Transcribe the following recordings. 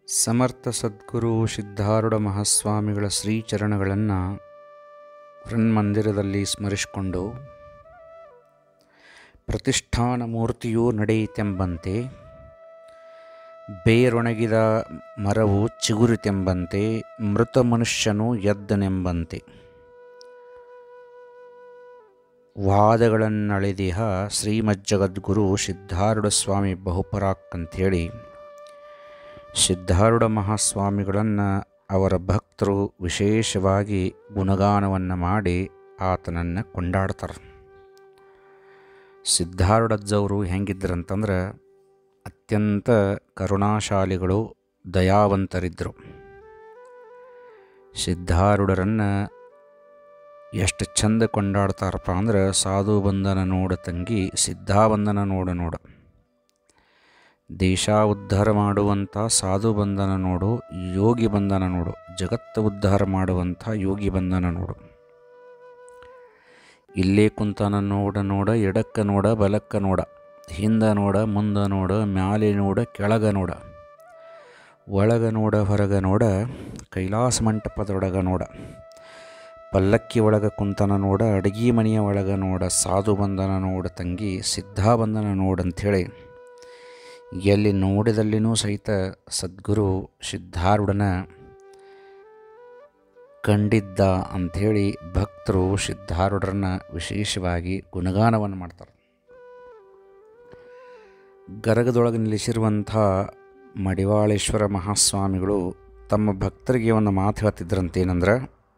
ಸಮರ್ಥ ಸದ್ಗುರು ಸಿದ್ಧಾರೂಢ ಮಹಾಸ್ವಾಮಿಗಳ ಶ್ರೀಚರಣಗಳನ್ನು ಮಂದಿರದಲ್ಲಿ ಸ್ಮರಿಸಿಕೊಂಡು ಪ್ರತಿಷ್ಠಾನ ಮೂರ್ತಿಯೂ ನಡೆಯಿತೆಂಬಂತೆ ಬೇರೊಣಗಿದ ಮರವು ಚಿಗುರಿತೆಂಬಂತೆ ಮೃತ ಮನುಷ್ಯನು ಎದ್ದನೆಂಬಂತೆ ವಾದಗಳನ್ನಳೆದಿಹ ಶ್ರೀಮಜ್ಜಗದ್ಗುರು ಸಿದ್ಧಾರೂಢ ಸ್ವಾಮಿ ಬಹುಪರಾಕ್ ಅಂಥೇಳಿ ಸಿದ್ಧಾರೂಢ ಮಹಾಸ್ವಾಮಿಗಳನ್ನು ಅವರ ಭಕ್ತರು ವಿಶೇಷವಾಗಿ ಗುಣಗಾನವನ್ನು ಮಾಡಿ ಆತನನ್ನು ಕೊಂಡಾಡ್ತಾರೆ ಸಿದ್ಧಾರೂಢಜ್ಜವರು ಹೆಂಗಿದ್ರಂತಂದ್ರೆ ಅತ್ಯಂತ ಕರುಣಾಶಾಲಿಗಳು ದಯಾವಂತರಿದ್ದರು ಸಿದ್ಧಾರೂಢರನ್ನು ಎಷ್ಟು ಚಂದ ಕೊಂಡಾಡ್ತಾರಪ್ಪ ಅಂದ್ರೆ ಸಾಧು ಬಂಧನ ನೋಡ ತಂಗಿ ಸಿದ್ಧಾವಂದನ ನೋಡ ನೋಡ ದೇಶ ಉದ್ಧಾರ ಮಾಡುವಂಥ ಸಾಧು ಬಂಧನ ನೋಡು ಯೋಗಿ ಬಂಧನ ನೋಡು ಜಗತ್ತು ಉದ್ಧಾರ ಮಾಡುವಂಥ ಯೋಗಿ ಬಂಧನ ನೋಡು ಇಲ್ಲೇ ಕುಂತನ ನೋಡ ನೋಡ ಎಡಕ್ಕ ನೋಡ ಬಲಕ್ಕ ನೋಡ ಹಿಂದ ನೋಡ ಮುಂದೆ ನೋಡ ಮ್ಯಾಲೆ ನೋಡ ಕೆಳಗ ನೋಡ ಒಳಗ ನೋಡ ಹೊರಗ ನೋಡ ಕೈಲಾಸ ಮಂಟಪದೊಳಗ ನೋಡ ಪಲ್ಲಕ್ಕಿ ಒಳಗ ಕುಂತನ ನೋಡ ಅಡುಗೆ ಮನೆಯ ಒಳಗ ನೋಡ ಸಾಧು ಬಂಧನ ನೋಡ ತಂಗಿ ಸಿದ್ಧಾ ಬಂಧನ ನೋಡಂಥೇಳಿ ಎಲ್ಲಿ ನೋಡಿದಲ್ಲಿನೂ ಸಹಿತ ಸದ್ಗುರು ಸಿದ್ಧಾರೂಢನ ಕಂಡಿದ್ದ ಅಂಥೇಳಿ ಭಕ್ತರು ಸಿದ್ಧಾರೂಢರನ್ನ ವಿಶೇಷವಾಗಿ ಗುಣಗಾನವನ್ನು ಮಾಡ್ತಾರೆ ಗರಗದೊಳಗೆ ನಿಲ್ಲಿಸಿರುವಂಥ ಮಡಿವಾಳೇಶ್ವರ ಮಹಾಸ್ವಾಮಿಗಳು ತಮ್ಮ ಭಕ್ತರಿಗೆ ಒಂದು ಮಾತು ಹೇಳ್ತಿದ್ರಂತೆ ಏನಂದ್ರೆ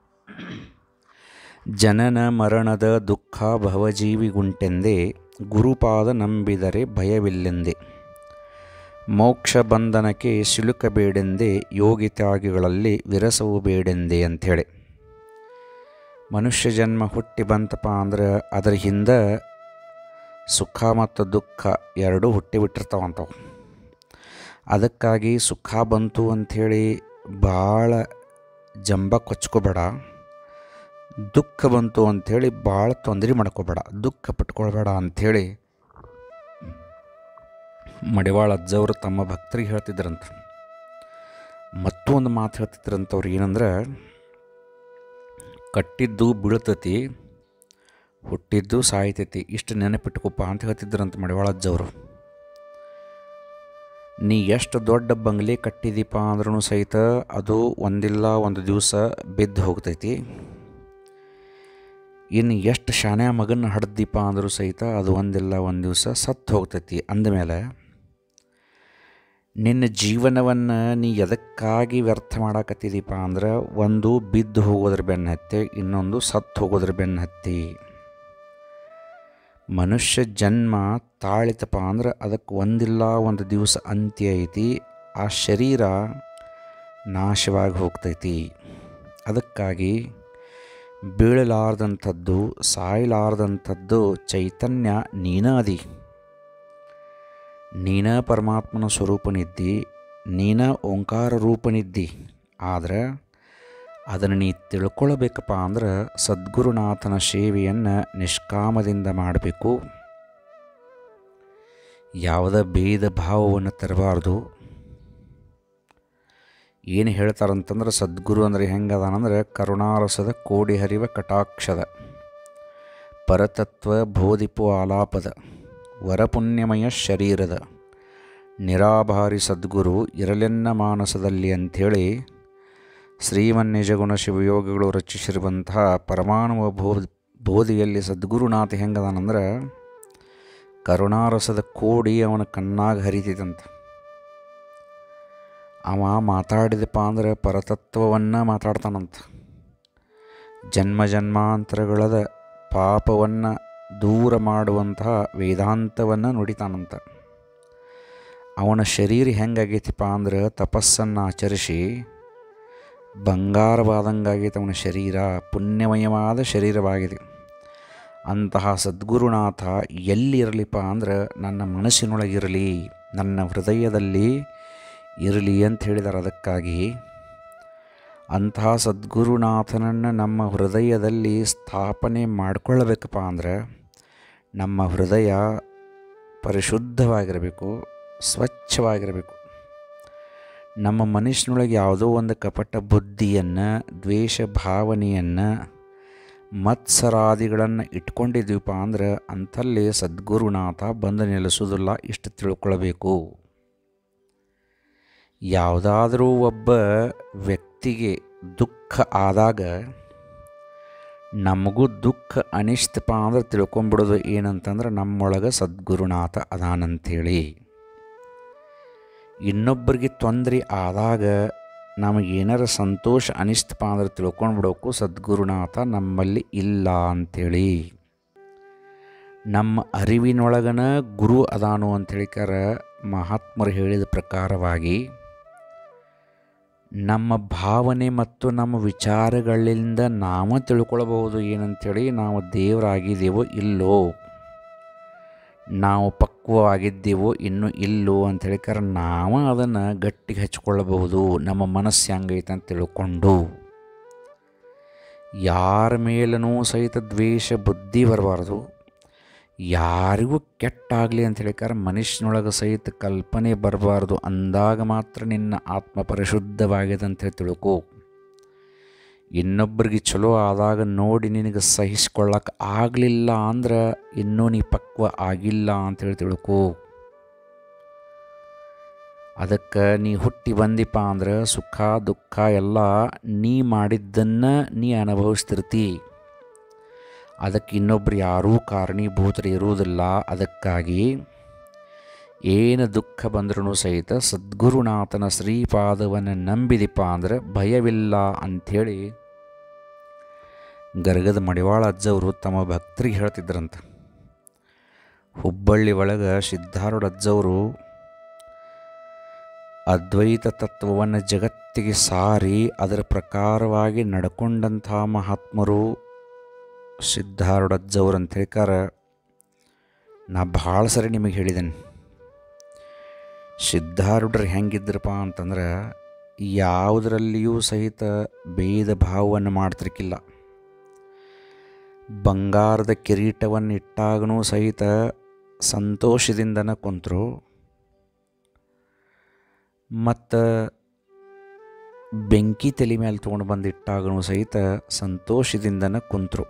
ಜನನ ಮರಣದ ದುಃಖ ಭವಜೀವಿಗುಂಟೆಂದೇ ಗುರುಪಾದ ನಂಬಿದರೆ ಭಯವಿಲ್ಲೆಂದೆ ಮೋಕ್ಷ ಬಂಧನಕ್ಕೆ ಸಿಲುಕಬೇಡೆಂದೇ ಯೋಗಿ ತ್ಯಾಗಿಗಳಲ್ಲಿ ವಿರಸವು ಬೇಡೆಂದೆ ಅಂಥೇಳಿ ಮನುಷ್ಯ ಜನ್ಮ ಹುಟ್ಟಿ ಬಂತಪ್ಪ ಅಂದ್ರೆ ಅದರ ಹಿಂದೆ ಸುಖ ಮತ್ತು ದುಃಖ ಎರಡೂ ಹುಟ್ಟಿಬಿಟ್ಟಿರ್ತಾವಂಥವು ಅದಕ್ಕಾಗಿ ಸುಖ ಬಂತು ಅಂಥೇಳಿ ಭಾಳ ಜಂಬ ಕೊಚ್ಕೋಬೇಡ ದುಃಖ ಬಂತು ಅಂಥೇಳಿ ಭಾಳ ತೊಂದರೆ ಮಾಡ್ಕೋಬೇಡ ದುಃಖ ಪಟ್ಕೊಳ್ಬೇಡ ಅಂಥೇಳಿ ಮಡಿವಾಳ ಅಜ್ಜವರು ತಮ್ಮ ಭಕ್ತರಿಗೆ ಹೇಳ್ತಿದ್ರಂತ ಮತ್ತೊಂದು ಮಾತು ಹೇಳ್ತಿದ್ರಂತವ್ರು ಏನಂದ್ರೆ ಕಟ್ಟಿದ್ದು ಬೀಳ್ತತಿ ಹುಟ್ಟಿದ್ದು ಸಾಯ್ತೈತಿ ಇಷ್ಟು ನೆನಪಿಟ್ಕೊಪ್ಪ ಅಂತ ಹೇಳ್ತಿದ್ರಂತ ಮಡಿವಾಳ ಅಜ್ಜವರು ನೀ ಎಷ್ಟು ದೊಡ್ಡ ಬಂಗ್ಲೆ ಕಟ್ಟಿದೀಪ ಅಂದ್ರೂ ಸಹಿತ ಅದು ಒಂದಿಲ್ಲ ಒಂದು ದಿವಸ ಬಿದ್ದು ಹೋಗ್ತೈತಿ ಇನ್ನು ಎಷ್ಟು ಶಾನ್ಯ ಮಗನ ಹಡ್ದೀಪ ಅಂದರೂ ಸಹಿತ ಅದು ಒಂದಿಲ್ಲ ಒಂದು ದಿವಸ ಸತ್ತು ಹೋಗ್ತೈತಿ ಅಂದಮೇಲೆ ನಿನ್ನ ಜೀವನವನ್ನು ನೀ ಎದಕ್ಕಾಗಿ ವ್ಯರ್ಥ ಮಾಡಾಕತ್ತಿದೀಪ ಅಂದ್ರೆ ಒಂದು ಬಿದ್ದು ಹೋಗೋದ್ರ ಬೆನ್ನ ಹತ್ತಿ ಇನ್ನೊಂದು ಸತ್ತು ಹೋಗೋದ್ರ ಬೆನ್ನ ಹತ್ತಿ ಮನುಷ್ಯ ಜನ್ಮ ತಾಳಿತಪ್ಪ ಅಂದ್ರೆ ಅದಕ್ಕೆ ಒಂದಿಲ್ಲ ಒಂದು ದಿವಸ ಅಂತ್ಯ ಐತಿ ಆ ಶರೀರ ನಾಶವಾಗಿ ಹೋಗ್ತೈತಿ ಅದಕ್ಕಾಗಿ ಬೀಳಲಾರ್ದಂಥದ್ದು ಸಾಯಲಾರ್ದಂಥದ್ದು ಚೈತನ್ಯ ನೀನ ಅದಿ ನೀನ ಪರಮಾತ್ಮನ ಸ್ವರೂಪನಿದ್ದಿ ನೀನ ಓಂಕಾರ ರೂಪನಿದ್ದಿ ಆದರೆ ಅದನ್ನು ನೀ ತಿಳ್ಕೊಳ್ಬೇಕಪ್ಪ ಅಂದ್ರೆ ಸದ್ಗುರುನಾಥನ ಸೇವೆಯನ್ನು ನಿಷ್ಕಾಮದಿಂದ ಮಾಡಬೇಕು ಯಾವುದೇ ಭೇದ ಭಾವವನ್ನು ತರಬಾರ್ದು ಏನು ಹೇಳ್ತಾರಂತಂದ್ರೆ ಸದ್ಗುರು ಅಂದರೆ ಹೆಂಗದಾನಂದ್ರೆ ಕರುಣಾರಸದ ಕೋಡಿ ಹರಿವ ಕಟಾಕ್ಷದ ಪರತತ್ವ ಬೋಧಿಪು ಆಲಾಪದ ವರಪುಣ್ಯಮಯ ಶರೀರದ ನಿರಾಭಾರಿ ಸದ್ಗುರು ಇರಲೆನ್ನ ಮಾನಸದಲ್ಲಿ ಅಂಥೇಳಿ ಶ್ರೀಮನ್ನಿಜಗುಣ ಶಿವಯೋಗಿಗಳು ರಚಿಸಿರುವಂತಹ ಪರಮಾಣುವ ಬೋ ಬೋಧಿಯಲ್ಲಿ ಸದ್ಗುರುನಾಥ ಹೆಂಗದಾನಂದ್ರೆ ಕರುಣಾರಸದ ಕೋಡಿ ಅವನ ಕಣ್ಣಾಗ ಹರಿತಿದಂತ ಅವ ಮಾತಾಡಿದಪ್ಪ ಅಂದ್ರೆ ಪರತತ್ವವನ್ನು ಮಾತಾಡ್ತಾನಂತ ಜನ್ಮ ಜನ್ಮಾಂತರಗಳದ ಪಾಪವನ್ನು ದೂರ ಮಾಡುವಂತಹ ವೇದಾಂತವನ್ನು ನುಡಿತಾನಂತ ಅವನ ಶರೀರ ಹೆಂಗಾಗೈತಿಪ್ಪ ಅಂದ್ರೆ ತಪಸ್ಸನ್ನು ಆಚರಿಸಿ ಬಂಗಾರವಾದಂಗಾಗೈತೆ ಅವನ ಶರೀರ ಪುಣ್ಯಮಯವಾದ ಶರೀರವಾಗಿದೆ ಅಂತಹ ಸದ್ಗುರುನಾಥ ಎಲ್ಲಿರಲಿಪ್ಪ ಅಂದ್ರೆ ನನ್ನ ಮನಸ್ಸಿನೊಳಗಿರಲಿ ನನ್ನ ಹೃದಯದಲ್ಲಿ ಇರಲಿ ಅಂತ ಹೇಳಿದಾರೆ ಅದಕ್ಕಾಗಿ ಅಂತಹ ಸದ್ಗುರುನಾಥನನ್ನು ನಮ್ಮ ಹೃದಯದಲ್ಲಿ ಸ್ಥಾಪನೆ ಮಾಡಿಕೊಳ್ಳಬೇಕಪ್ಪ ಅಂದ್ರೆ ನಮ್ಮ ಹೃದಯ ಪರಿಶುದ್ಧವಾಗಿರಬೇಕು ಸ್ವಚ್ಛವಾಗಿರಬೇಕು ನಮ್ಮ ಮನುಷ್ಯನೊಳಗೆ ಯಾವುದೋ ಒಂದು ಕಪಟ ಬುದ್ಧಿಯನ್ನು ದ್ವೇಷ ಭಾವನೆಯನ್ನು ಮತ್ಸರಾದಿಗಳನ್ನು ಇಟ್ಕೊಂಡಿದ್ದೀವಪ್ಪ ಅಂದ್ರೆ ಅಂಥಲ್ಲಿ ಸದ್ಗುರುನಾಥ ಬಂದು ನೆಲೆಸೋದಿಲ್ಲ ಇಷ್ಟು ತಿಳ್ಕೊಳ್ಬೇಕು ಯಾವುದಾದ್ರೂ ಒಬ್ಬ ವ್ಯಕ್ತಿಗೆ ದುಃಖ ಆದಾಗ ನಮಗೂ ದುಃಖ ಅನಿಸ್ತಪ್ಪ ಅಂದ್ರೆ ತಿಳ್ಕೊಂಬಿಡೋದು ಏನಂತಂದ್ರೆ ನಮ್ಮೊಳಗೆ ಸದ್ಗುರುನಾಥ ಅದಾನಂಥೇಳಿ ಇನ್ನೊಬ್ಬರಿಗೆ ತೊಂದರೆ ಆದಾಗ ನಮಗೇನಾರ ಸಂತೋಷ ಅನಿಸ್ತಪ್ಪ ಅಂದ್ರೆ ತಿಳ್ಕೊಂಡ್ಬಿಡೋಕು ಸದ್ಗುರುನಾಥ ನಮ್ಮಲ್ಲಿ ಇಲ್ಲ ಅಂಥೇಳಿ ನಮ್ಮ ಅರಿವಿನೊಳಗನ ಗುರು ಅದಾನು ಅಂಥೇಳಿಕಾರ ಮಹಾತ್ಮರು ಹೇಳಿದ ಪ್ರಕಾರವಾಗಿ ನಮ್ಮ ಭಾವನೆ ಮತ್ತು ನಮ್ಮ ವಿಚಾರಗಳಿಂದ ನಾವು ತಿಳ್ಕೊಳ್ಬಹುದು ಏನಂತೇಳಿ ನಾವು ದೇವರಾಗಿದ್ದೇವೋ ಇಲ್ಲೋ ನಾವು ಪಕ್ವವಾಗಿದ್ದೇವೋ ಇನ್ನೂ ಇಲ್ಲೋ ಅಂಥೇಳಿಕಾರ ನಾವು ಅದನ್ನು ಗಟ್ಟಿಗೆ ಹಚ್ಕೊಳ್ಳಬಹುದು ನಮ್ಮ ಮನಸ್ಸು ಹೆಂಗೈತೆ ಅಂತ ತಿಳ್ಕೊಂಡು ಯಾರ ಮೇಲೂ ಸಹಿತ ದ್ವೇಷ ಬುದ್ಧಿ ಬರಬಾರ್ದು ಯಾರಿಗೂ ಕೆಟ್ಟಾಗಲಿ ಅಂತ ಹೇಳಿಕಾರ ಮನುಷ್ಯನೊಳಗೆ ಸಹಿತ ಕಲ್ಪನೆ ಬರಬಾರ್ದು ಅಂದಾಗ ಮಾತ್ರ ನಿನ್ನ ಆತ್ಮ ಪರಿಶುದ್ಧವಾಗಿದೆ ಅಂತೇಳಿ ತಿಳ್ಕೊ ಇನ್ನೊಬ್ಬರಿಗೆ ಚಲೋ ಆದಾಗ ನೋಡಿ ನಿನಗೆ ಸಹಿಸ್ಕೊಳ್ಳಕ್ಕೆ ಆಗಲಿಲ್ಲ ಅಂದ್ರೆ ಇನ್ನೂ ನೀ ಪಕ್ವ ಆಗಿಲ್ಲ ಅಂತೇಳಿ ತಿಳ್ಕೊ ಅದಕ್ಕೆ ನೀ ಹುಟ್ಟಿ ಬಂದಿಪ್ಪ ಅಂದ್ರೆ ಸುಖ ದುಃಖ ಎಲ್ಲ ನೀ ಮಾಡಿದ್ದನ್ನು ನೀ ಅನುಭವಿಸ್ತಿರ್ತಿ ಅದಕ್ಕೆ ಇನ್ನೊಬ್ರು ಯಾರೂ ಕಾರಣೀಭೂತರು ಇರುವುದಿಲ್ಲ ಅದಕ್ಕಾಗಿ ಏನು ದುಃಖ ಬಂದ್ರೂ ಸಹಿತ ಸದ್ಗುರುನಾಥನ ಶ್ರೀಪಾದವನ್ನು ನಂಬಿದಿಪ್ಪ ಅಂದ್ರೆ ಭಯವಿಲ್ಲ ಅಂಥೇಳಿ ಗರ್ಗದ ಮಡಿವಾಳ ಅಜ್ಜವರು ತಮ್ಮ ಭಕ್ತರಿಗೆ ಹೇಳ್ತಿದ್ರಂತ ಹುಬ್ಬಳ್ಳಿ ಒಳಗೆ ಸಿದ್ಧಾರೂಢ ಅಜ್ಜವರು ಅದ್ವೈತ ತತ್ವವನ್ನು ಜಗತ್ತಿಗೆ ಸಾರಿ ಅದರ ಪ್ರಕಾರವಾಗಿ ನಡ್ಕೊಂಡಂಥ ಮಹಾತ್ಮರು ಸಿದ್ಧಾರೂಢ ಅಜ್ಜವ್ರು ಅಂತ ಹೇಳ್ಕಾರ ನಾ ಭಾಳ ಸರಿ ನಿಮಗೆ ಹೇಳಿದ್ದೇನೆ ಸಿದ್ಧಾರೂಢರು ಹೆಂಗಿದ್ರಪ್ಪ ಅಂತಂದ್ರೆ ಯಾವುದರಲ್ಲಿಯೂ ಸಹಿತ ಭೇದ ಭಾವವನ್ನು ಮಾಡ್ತಿರ್ಕಿಲ್ಲ ಬಂಗಾರದ ಕಿರೀಟವನ್ನು ಇಟ್ಟಾಗನೂ ಸಹಿತ ಸಂತೋಷದಿಂದನ ಕುಂತರು ಮತ್ತು ಬೆಂಕಿ ತಲೆ ಮೇಲೆ ತೊಗೊಂಡು ಬಂದು ಇಟ್ಟಾಗನೂ ಸಹಿತ ಸಂತೋಷದಿಂದನ ಕುಂತರು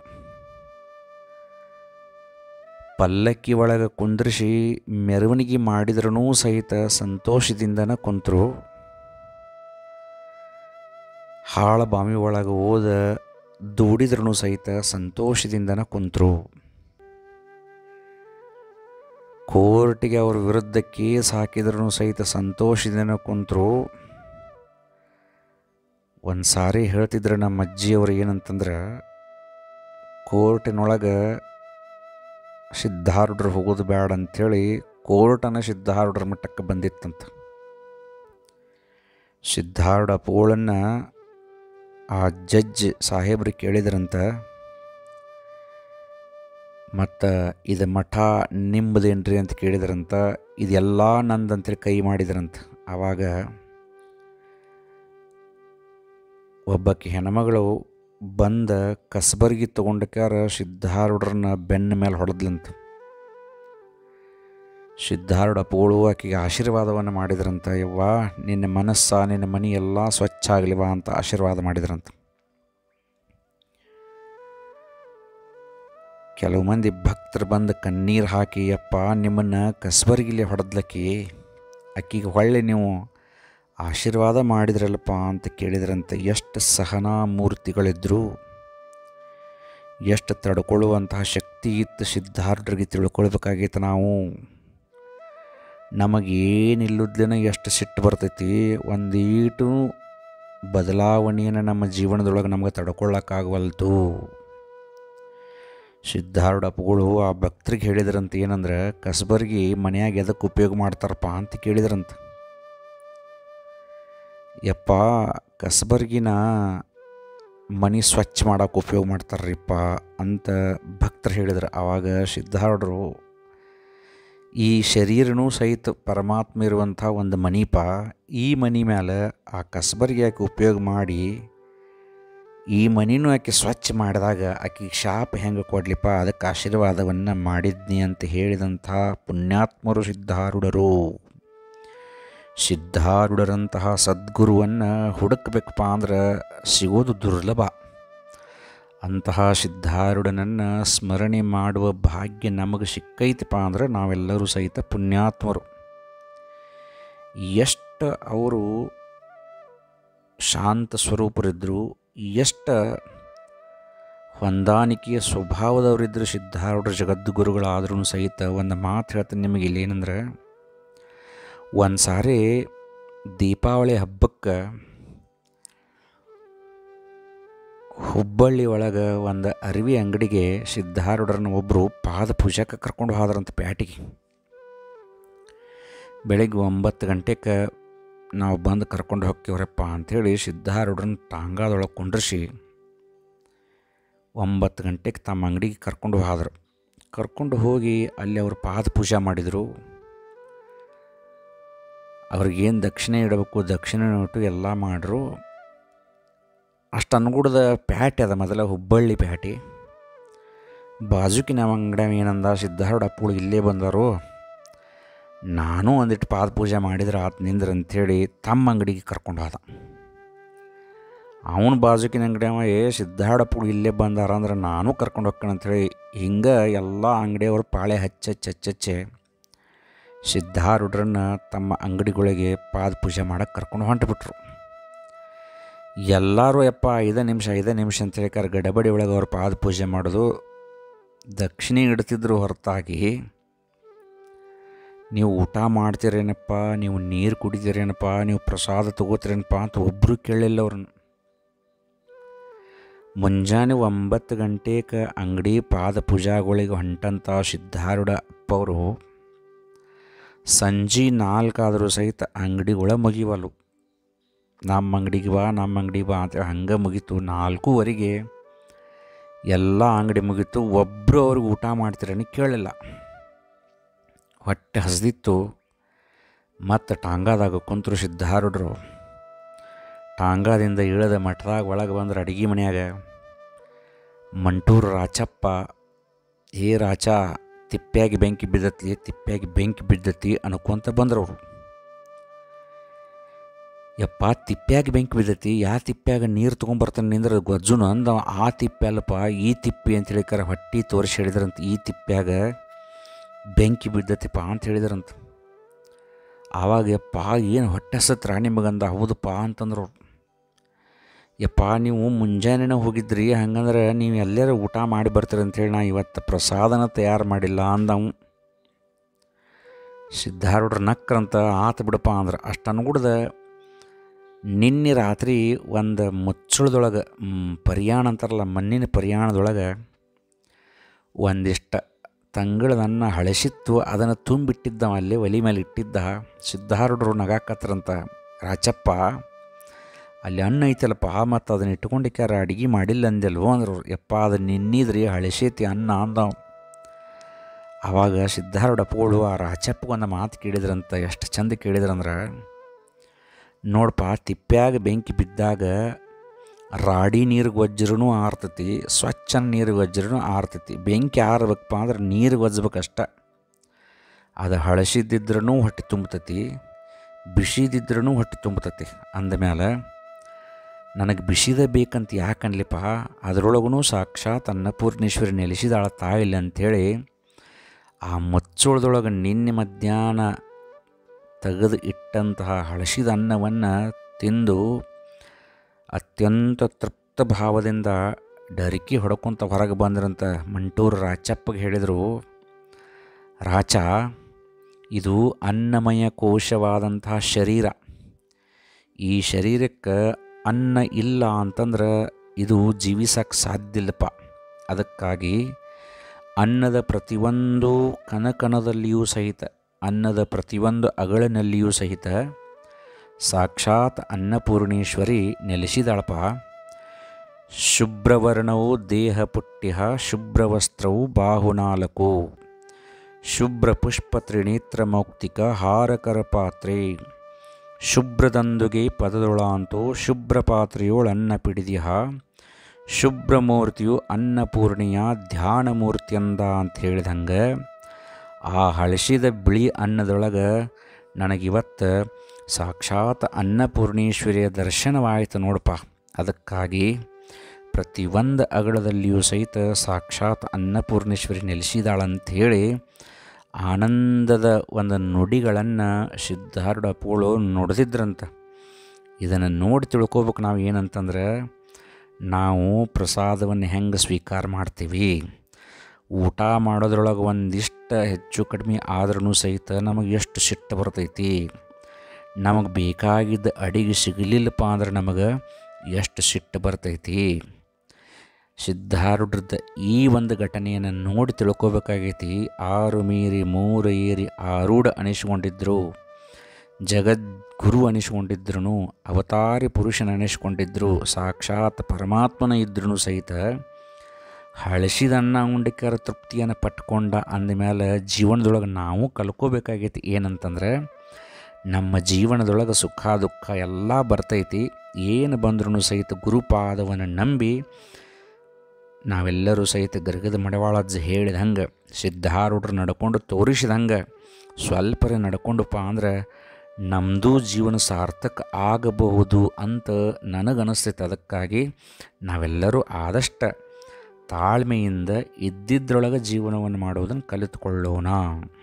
ಪಲ್ಲಕ್ಕಿ ಒಳಗೆ ಕುಂದ್ರಿಸಿ ಮೆರವಣಿಗೆ ಮಾಡಿದ್ರೂ ಸಹಿತ ಸಂತೋಷದಿಂದನ ಕುಂತರು ಹಾಳ ಬಾವಿ ಒಳಗೆ ಹೋದ ದೂಡಿದ್ರೂ ಸಹಿತ ಸಂತೋಷದಿಂದನ ಕುಂತರು ಕೋರ್ಟಿಗೆ ಅವ್ರ ವಿರುದ್ಧ ಕೇಸ್ ಹಾಕಿದ್ರೂ ಸಹಿತ ಸಂತೋಷದಿಂದ ಕುಂತರು ಒಂದು ಸಾರಿ ಹೇಳ್ತಿದ್ರು ನಮ್ಮ ಅಜ್ಜಿಯವರು ಏನಂತಂದ್ರೆ ಕೋರ್ಟಿನೊಳಗೆ ಸಿದ್ಧಾರೂಢರು ಹೋಗೋದು ಬೇಡ ಅಂಥೇಳಿ ಕೋರ್ಟನ ಸಿದ್ಧಾರೂಢರ ಮಟ್ಟಕ್ಕೆ ಬಂದಿತ್ತಂತ ಸಿದ್ಧಾರೂಢ ಪೋಳನ್ನು ಆ ಜಡ್ಜ್ ಸಾಹೇಬ್ರು ಕೇಳಿದ್ರಂತ ಮತ್ತು ಇದು ಮಠ ನಿಮ್ಮದೇನ್ರಿ ಅಂತ ಕೇಳಿದ್ರಂತ ಇದೆಲ್ಲ ನಂದಂತೇಳಿ ಕೈ ಮಾಡಿದ್ರಂತ ಆವಾಗ ಒಬ್ಬಾಕಿ ಹೆಣ್ಮಗಳು ಬಂದ ಕಸಬರ್ಗಿ ತೊಗೊಂಡಕ್ಕಾರ ಸಿದ್ಧಾರೂಢರನ್ನ ಬೆನ್ನ ಮೇಲೆ ಹೊಡೆದ್ಲಂತ ಸಿದ್ಧಾರೂಢ ಪೋಳು ಆಕೆಗೆ ಆಶೀರ್ವಾದವನ್ನು ಮಾಡಿದ್ರಂತ ಯವ್ವ ನಿನ್ನ ಮನಸ್ಸ ನಿನ್ನ ಮನೆ ಎಲ್ಲ ಸ್ವಚ್ಛ ಆಗಲಿವ ಅಂತ ಆಶೀರ್ವಾದ ಮಾಡಿದ್ರಂತ ಕೆಲವು ಮಂದಿ ಭಕ್ತರು ಬಂದು ಕಣ್ಣೀರು ಹಾಕಿ ಅಪ್ಪ ನಿಮ್ಮನ್ನು ಕಸ್ಬರ್ಗಿಲೆ ಹೊಡೆದ್ಲಕ್ಕಿ ಅಕ್ಕಿಗೆ ಹೊಳ್ಳಿ ನೀವು ಆಶೀರ್ವಾದ ಮಾಡಿದ್ರಲ್ಲಪ್ಪ ಅಂತ ಕೇಳಿದ್ರಂತೆ ಎಷ್ಟು ಸಹನಾ ಮೂರ್ತಿಗಳಿದ್ರು ಎಷ್ಟು ತಡ್ಕೊಳ್ಳುವಂತಹ ಶಕ್ತಿ ಇತ್ತು ಸಿದ್ಧಾರ್ಥರಿಗೆ ತಿಳ್ಕೊಳ್ಬೇಕಾಗಿತ್ತು ನಾವು ನಮಗೇನಿಲ್ಲದ್ಲೇನ ಎಷ್ಟು ಸಿಟ್ಟು ಬರ್ತೈತಿ ಒಂದೀಟು ಬದಲಾವಣೆಯನ್ನು ನಮ್ಮ ಜೀವನದೊಳಗೆ ನಮ್ಗೆ ತಡ್ಕೊಳ್ಳೋಕ್ಕಾಗವಲ್ತು ಸಿದ್ಧಾರೂಢ ಅಪ್ಪಗಳು ಆ ಭಕ್ತರಿಗೆ ಹೇಳಿದ್ರಂತ ಏನಂದ್ರೆ ಕಸಬರ್ಗಿ ಮನ್ಯಾಗ ಎದಕ್ಕೆ ಉಪಯೋಗ ಮಾಡ್ತಾರಪ್ಪ ಅಂತ ಕೇಳಿದ್ರಂತ ಯಪ್ಪ ಕಸಬರ್ಗಿನ ಮನೆ ಸ್ವಚ್ಛ ಮಾಡೋಕೆ ಉಪಯೋಗ ಮಾಡ್ತಾರ್ರಿಪ್ಪ ಅಂತ ಭಕ್ತರು ಹೇಳಿದ್ರು ಆವಾಗ ಸಿದ್ಧಾರೂಢರು ಈ ಶರೀರನೂ ಸಹಿತ ಪರಮಾತ್ಮ ಇರುವಂಥ ಒಂದು ಮನಿಪ ಈ ಮನಿ ಮೇಲೆ ಆ ಕಸಬರ್ಗಿ ಯಾಕೆ ಉಪಯೋಗ ಮಾಡಿ ಈ ಮನಿನೂ ಆಕೆ ಸ್ವಚ್ಛ ಮಾಡಿದಾಗ ಆಕೆಗೆ ಶಾಪ ಹೆಂಗೆ ಕೊಡಲಿಪ್ಪ ಅದಕ್ಕೆ ಆಶೀರ್ವಾದವನ್ನು ಮಾಡಿದ್ನಿ ಅಂತ ಹೇಳಿದಂಥ ಪುಣ್ಯಾತ್ಮರು ಸಿದ್ಧಾರೂಢರು ಸಿದ್ಧಾರೂಢರಂತಹ ಸದ್ಗುರುವನ್ನು ಹುಡುಕಬೇಕಪ್ಪ ಅಂದ್ರೆ ಸಿಗೋದು ದುರ್ಲಭ ಅಂತಹ ಸಿದ್ಧಾರೂಢನನ್ನು ಸ್ಮರಣೆ ಮಾಡುವ ಭಾಗ್ಯ ನಮಗೆ ಸಿಕ್ಕೈತಪ್ಪ ಅಂದ್ರೆ ನಾವೆಲ್ಲರೂ ಸಹಿತ ಪುಣ್ಯಾತ್ಮರು ಎಷ್ಟು ಅವರು ಶಾಂತ ಸ್ವರೂಪರಿದ್ದರು ಎಷ್ಟು ಹೊಂದಾಣಿಕೆಯ ಸ್ವಭಾವದವರಿದ್ದರು ಸಿದ್ಧಾರೂಢ ಜಗದ್ಗುರುಗಳಾದ್ರೂ ಸಹಿತ ಒಂದು ಮಾತು ಹೇಳ್ತೀನಿ ನಿಮಗೆ ಇಲ್ಲೇನಂದ್ರೆ ಒಂದು ಸಾರಿ ದೀಪಾವಳಿ ಹಬ್ಬಕ್ಕೆ ಹುಬ್ಬಳ್ಳಿ ಒಳಗೆ ಒಂದು ಅರಿವಿ ಅಂಗಡಿಗೆ ಸಿದ್ಧಾರೂಢರನ್ನ ಒಬ್ಬರು ಪಾದ ಪೂಜಕ್ಕೆ ಕರ್ಕೊಂಡು ಹೋದ್ರಂತ ಪ್ಯಾಟಿಗೆ ಬೆಳಗ್ಗೆ ಒಂಬತ್ತು ಗಂಟೆಗೆ ನಾವು ಬಂದು ಕರ್ಕೊಂಡು ಹೋಗ್ತೀವ್ರಪ್ಪ ಅಂಥೇಳಿ ಸಿದ್ಧಾರೂಢರನ್ನ ಟಾಂಗಾದೊಳಗೆ ಕುಂಡ್ರಿಸಿ ಒಂಬತ್ತು ಗಂಟೆಗೆ ತಮ್ಮ ಅಂಗಡಿಗೆ ಕರ್ಕೊಂಡು ಹೋದ್ರು ಕರ್ಕೊಂಡು ಹೋಗಿ ಅಲ್ಲಿ ಅವರು ಪಾದ ಪೂಜೆ ಮಾಡಿದರು ಅವ್ರಿಗೇನು ದಕ್ಷಿಣೆ ಇಡಬೇಕು ದಕ್ಷಿಣೆ ಇಟ್ಟು ಎಲ್ಲ ಮಾಡ್ರು ಅಷ್ಟು ಅನ್ಗೂಡದ ಪ್ಯಾಟಿ ಅದ ಮೊದಲ ಹುಬ್ಬಳ್ಳಿ ಪ್ಯಾಟಿ ಬಾಜುಕಿ ನಮ್ಮ ಅಂಗಡಿ ಏನಂದ ಸಿದ್ಧಾರೂಢ ಅಪ್ಪಗಳು ಇಲ್ಲೇ ಬಂದರು ನಾನು ಒಂದಿಟ್ಟು ಪಾದ ಪೂಜೆ ಮಾಡಿದ್ರೆ ಆತ ನಿಂದ್ರ ಅಂಥೇಳಿ ತಮ್ಮ ಅಂಗಡಿಗೆ ಕರ್ಕೊಂಡು ಹೋದ ಅವನ ಬಾಜುಕಿನ ಅಂಗಡಿ ಅವ ಏ ಸಿದ್ಧಾರೂಢಪ್ಪಗಳು ಇಲ್ಲೇ ಬಂದಾರ ಅಂದ್ರೆ ನಾನು ಕರ್ಕೊಂಡು ಹೋಗ್ಕಣ ಅಂಥೇಳಿ ಹಿಂಗೆ ಎಲ್ಲ ಅಂಗಡಿಯವರು ಪಾಳೆ ಹಚ್ಚಚ್ಚ ಹಚ್ಚಚ್ಚೆ ಸಿದ್ಧಾರೂಢರನ್ನ ತಮ್ಮ ಅಂಗಡಿಗಳಿಗೆ ಪಾದ ಪೂಜೆ ಮಾಡಕ್ಕೆ ಕರ್ಕೊಂಡು ಹೊಂಟುಬಿಟ್ರು ಎಲ್ಲರೂ ಯಪ್ಪ ಐದು ನಿಮಿಷ ಐದು ನಿಮಿಷ ಅಂತ ಹೇಳಿಕಾರ ಗಡಬಡಿ ಒಳಗೆ ಅವ್ರು ಪಾದ ಪೂಜೆ ಮಾಡೋದು ದಕ್ಷಿಣೆ ಇಡ್ತಿದ್ರು ಹೊರತಾಗಿ ನೀವು ಊಟ ಮಾಡ್ತೀರೇನಪ್ಪ ನೀವು ನೀರು ಕುಡಿತೀರೇನಪ್ಪ ನೀವು ಪ್ರಸಾದ ತಗೋತೀರೇನಪ್ಪ ಅಂತ ಒಬ್ಬರು ಕೇಳಿಲ್ಲ ಅವ್ರನ್ನ ಮುಂಜಾನೆ ಒಂಬತ್ತು ಗಂಟೆಗೆ ಅಂಗಡಿ ಪಾದ ಪೂಜಾಗಳಿಗೆ ಹೊಂಟಂಥ ಸಿದ್ಧಾರೂಢ ಅಪ್ಪವರು ಸಂಜೆ ನಾಲ್ಕಾದರೂ ಸಹಿತ ಅಂಗಡಿಗಳ ಮುಗಿವಲ್ಲು ನಮ್ಮ ಅಂಗಡಿಗೆ ಬಾ ನಮ್ಮ ಅಂಗಡಿಗೆ ಬಾ ಅಂತ ಹಂಗೆ ಮುಗೀತು ನಾಲ್ಕೂವರೆಗೆ ಎಲ್ಲ ಅಂಗಡಿ ಮುಗೀತು ಒಬ್ಬರು ಅವ್ರಿಗೆ ಊಟ ಮಾಡ್ತೀರని ಕೇಳಿಲ್ಲ ಹೊಟ್ಟೆ ಹಸ್ದಿತ್ತು ಮತ್ತು ಟಾಂಗಾದಾಗ ಕುಂತರು ಸಿದ್ಧಾರೂಢರು ಟಾಂಗಾದಿಂದ ಇಳಿದ ಮಠದಾಗ ಒಳಗೆ ಬಂದ್ರೆ ಅಡುಗೆ ಮನ್ಯಾಗ ಮಂಟೂರು ರಾಚಪ್ಪ ಏ ರಾಚ ತಿಪ್ಪ್ಯಾಗಿ ಬೆಂಕಿ ಬಿದ್ದತಿ ತಿಪ್ಪ್ಯಾಗಿ ಬೆಂಕಿ ಬಿದ್ದತಿ ಅನ್ಕೊಂತ ಬಂದ್ರು ಅವರು ಯಪ್ಪ ತಿಪ್ಪ್ಯಾಗ ಬೆಂಕಿ ಬಿದ್ದತಿ ಯಾ ತಿಪ್ಪ್ಯಾಗ ನೀರು ತೊಗೊಂಬರ್ತಾನೆ ನಿಂದ್ರೆ ಗೊಜ್ಜುನು ಅಂದ ಆ ತಿಪ್ಪೆ ಅಲ್ಲಪ್ಪ ಈ ತಿಪ್ಪಿ ಅಂತ ಹೇಳಿಕಾರ ಹೊಟ್ಟಿ ತೋರಿಸಿ ಹೇಳಿದ್ರಂತ ಈ ತಿಪ್ಪ್ಯಾಗ ಬೆಂಕಿ ಬಿದ್ದತಿಪ್ಪ ಅಂತ ಹೇಳಿದ್ರಂತ ಆವಾಗ ಯಪ್ಪ ಏನು ಹೊಟ್ಟೆ ಹಸತ್ರ ನಿಮಗಂದ ಹೌದಪ್ಪ ಅಂತಂದ್ರು ಅವ್ರು ಯಪ್ಪ ನೀವು ಮುಂಜಾನೆನೇ ಹೋಗಿದ್ರಿ ಹಂಗಂದ್ರೆ ನೀವು ಎಲ್ಲರೂ ಊಟ ಮಾಡಿ ಬರ್ತೀರಿ ಅಂಥೇಳಿ ನಾ ಇವತ್ತು ಪ್ರಸಾದನ ತಯಾರು ಮಾಡಿಲ್ಲ ಅಂದವು ಸಿದ್ಧಾರೂಢರು ನಕ್ರಂತ ಆತ ಬಿಡಪ್ಪ ಅಂದ್ರೆ ಅಷ್ಟು ಅನ್ಗುಡ್ದ ನಿನ್ನೆ ರಾತ್ರಿ ಒಂದು ಮುಚ್ಚಳದೊಳಗೆ ಪರಿಯಾಣ ಅಂತಾರಲ್ಲ ಮಣ್ಣಿನ ಪರಿಯಾಣದೊಳಗೆ ಒಂದಿಷ್ಟು ತಂಗಳದನ್ನ ಹಳಸಿತ್ತು ಅದನ್ನು ತುಂಬಿಟ್ಟಿದ್ದವ ಅಲ್ಲಿ ಒಲಿ ಮೇಲೆ ಇಟ್ಟಿದ್ದ ಸಿದ್ಧಾರೂಢರು ನಗಾಕತ್ರಂತ ರಾಚಪ್ಪ ಅಲ್ಲಿ ಅನ್ನ ಐತಲ್ಲಪ್ಪ ಮತ್ತು ಅದನ್ನ ಇಟ್ಕೊಂಡಿಕ್ಕಾರ ಅಡುಗೆ ಮಾಡಿಲ್ಲ ಅಂದಲ್ವೋ ಅಂದ್ರು ಯಪ್ಪ ಅದು ನಿನ್ನಿದ್ರಿ ಹಳಸೈತಿ ಅನ್ನ ಅಂದವ ಆವಾಗ ಸಿದ್ಧಾರೂಢಪ್ಪಗಳು ಆ ರಾಚಪ್ಪಗೊಂದು ಮಾತು ಕೇಳಿದ್ರಂತ ಎಷ್ಟು ಚಂದ ಕೇಳಿದ್ರಂದ್ರೆ ನೋಡಪ್ಪ ತಿಪ್ಪ್ಯಾಗ ಬೆಂಕಿ ಬಿದ್ದಾಗ ರಾಡಿ ನೀರಿಗೆ ಒಜ್ಜರೂ ಆರ್ತತಿ ಸ್ವಚ್ಛ ನೀರಿಗೆ ಒಜ್ಜರೂ ಆರ್ತತಿ ಬೆಂಕಿ ಆರ್ಬೇಕಪ್ಪ ಅಂದ್ರೆ ನೀರಿಗೆ ಒಜ್ಬೇಕಷ್ಟ ಅದು ಹಳಸಿದ್ದಿದ್ರೂ ಹೊಟ್ಟೆ ತುಂಬತತಿ ಬಿಸಿದಿದ್ರೂ ಹೊಟ್ಟೆ ತುಂಬತತಿ ಅಂದಮೇಲೆ ನನಗೆ ಬಿಸಿದ ಬೇಕಂತ ಯಾಕನ್ಲಿಪ್ಪ ಅದರೊಳಗೂ ಸಾಕ್ಷಾತ್ ಅನ್ನಪೂರ್ಣೇಶ್ವರಿ ನೆಲೆಸಿದಾಳ ತಾಯಿಲ್ಲ ಅಂಥೇಳಿ ಆ ಮುಚ್ಚೋಳದೊಳಗೆ ನಿನ್ನೆ ಮಧ್ಯಾಹ್ನ ತೆಗೆದು ಇಟ್ಟಂತಹ ಹಳಸಿದ ಅನ್ನವನ್ನು ತಿಂದು ಅತ್ಯಂತ ತೃಪ್ತ ಭಾವದಿಂದ ಡರಿಕಿ ಹೊಡ್ಕೊಂತ ಹೊರಗೆ ಬಂದ್ರಂತ ಮಂಟೂರು ರಾಚಪ್ಪಗೆ ಹೇಳಿದರು ರಾಚ ಇದು ಅನ್ನಮಯ ಕೋಶವಾದಂತಹ ಶರೀರ ಈ ಶರೀರಕ್ಕೆ ಅನ್ನ ಇಲ್ಲ ಅಂತಂದ್ರೆ ಇದು ಜೀವಿಸಕ್ಕೆ ಸಾಧ್ಯ ಇಲ್ಲಪ್ಪ ಅದಕ್ಕಾಗಿ ಅನ್ನದ ಪ್ರತಿಯೊಂದು ಕನಕನದಲ್ಲಿಯೂ ಸಹಿತ ಅನ್ನದ ಪ್ರತಿಯೊಂದು ಅಗಳಿನಲ್ಲಿಯೂ ಸಹಿತ ಸಾಕ್ಷಾತ್ ಅನ್ನಪೂರ್ಣೇಶ್ವರಿ ನೆಲೆಸಿದಾಳಪ್ಪ ಶುಭ್ರವರ್ಣವು ದೇಹ ಪುಟ್ಟ್ಯ ಶುಭ್ರವಸ್ತ್ರವು ಬಾಹುನಾಲಕು ಶುಭ್ರ ಪುಷ್ಪ ತ್ರಿನೇತ್ರ ಮೌಕ್ತಿಕ ಹಾರಕರ ಪಾತ್ರೆ ಶುಭ್ರದಂದುಗೆ ಪದದೊಳಾಂತೋ ಶುಭ್ರ ಪಾತ್ರೆಯೋಳನ್ನ ಪಿಡಿದಿಹ ಶುಭ್ರಮೂರ್ತಿಯು ಅನ್ನಪೂರ್ಣಿಯ ಧ್ಯಾನ ಮೂರ್ತಿಯಂದ ಅಂತ ಹೇಳಿದಂಗೆ ಆ ಹಳಸಿದ ಬಿಳಿ ಅನ್ನದೊಳಗೆ ನನಗಿವತ್ತು ಸಾಕ್ಷಾತ್ ಅನ್ನಪೂರ್ಣೇಶ್ವರಿಯ ದರ್ಶನವಾಯಿತು ನೋಡಪ್ಪ ಅದಕ್ಕಾಗಿ ಪ್ರತಿಯೊಂದು ಅಗಳದಲ್ಲಿಯೂ ಸಹಿತ ಸಾಕ್ಷಾತ್ ಅನ್ನಪೂರ್ಣೇಶ್ವರಿ ನೆಲೆಸಿದಾಳಂಥೇಳಿ ಆನಂದದ ಒಂದು ನುಡಿಗಳನ್ನು ಸಿದ್ಧಾರೂಢ ಪೋಳು ನುಡಿದಿದ್ರಂತ ಇದನ್ನು ನೋಡಿ ತಿಳ್ಕೊಬೇಕು ನಾವು ಏನಂತಂದ್ರೆ ನಾವು ಪ್ರಸಾದವನ್ನು ಹೆಂಗೆ ಸ್ವೀಕಾರ ಮಾಡ್ತೀವಿ ಊಟ ಮಾಡೋದ್ರೊಳಗೆ ಒಂದಿಷ್ಟು ಹೆಚ್ಚು ಕಡಿಮೆ ಆದ್ರೂ ಸಹಿತ ನಮಗೆ ಎಷ್ಟು ಸಿಟ್ಟು ಬರ್ತೈತಿ ನಮಗೆ ಬೇಕಾಗಿದ್ದ ಅಡಿಗೆ ಸಿಗಲಿಲ್ಲಪ್ಪ ಅಂದ್ರೆ ನಮಗೆ ಎಷ್ಟು ಸಿಟ್ಟು ಬರ್ತೈತಿ ಸಿದ್ಧಾರೂಢ್ರದ ಈ ಒಂದು ಘಟನೆಯನ್ನು ನೋಡಿ ತಿಳ್ಕೊಬೇಕಾಗೈತಿ ಆರು ಮೀರಿ ಮೂರು ಏರಿ ಆರೂಢ ಅನಿಸ್ಕೊಂಡಿದ್ರು ಜಗದ್ಗುರು ಅನಿಸ್ಕೊಂಡಿದ್ರು ಅವತಾರಿ ಪುರುಷನ ಅನಿಸ್ಕೊಂಡಿದ್ರು ಸಾಕ್ಷಾತ್ ಪರಮಾತ್ಮನ ಇದ್ರೂ ಸಹಿತ ಹಳಸಿದನ್ನ ಉಂಡಿಕರ ತೃಪ್ತಿಯನ್ನು ಪಟ್ಕೊಂಡ ಅಂದಮೇಲೆ ಜೀವನದೊಳಗೆ ನಾವು ಕಲ್ಕೋಬೇಕಾಗೈತಿ ಏನಂತಂದ್ರೆ ನಮ್ಮ ಜೀವನದೊಳಗೆ ಸುಖ ದುಃಖ ಎಲ್ಲ ಬರ್ತೈತಿ ಏನು ಬಂದ್ರೂ ಸಹಿತ ಗುರುಪಾದವನ್ನು ನಂಬಿ ನಾವೆಲ್ಲರೂ ಸಹಿತ ಗರ್ಗದ ಮಡವಾಳಜ್ಜ ಹೇಳಿದ ಹಂಗೆ ಸಿದ್ಧಾರೂಢರು ನಡ್ಕೊಂಡು ತೋರಿಸಿದಂಗೆ ಸ್ವಲ್ಪರೇ ನಡ್ಕೊಂಡಪ್ಪ ಅಂದ್ರೆ ನಮ್ಮದು ಜೀವನ ಸಾರ್ಥಕ ಆಗಬಹುದು ಅಂತ ನನಗನ್ನಿಸ್ತೈತೆ ಅದಕ್ಕಾಗಿ ನಾವೆಲ್ಲರೂ ಆದಷ್ಟು ತಾಳ್ಮೆಯಿಂದ ಇದ್ದಿದ್ರೊಳಗೆ ಜೀವನವನ್ನು ಮಾಡುವುದನ್ನು ಕಲಿತುಕೊಳ್ಳೋಣ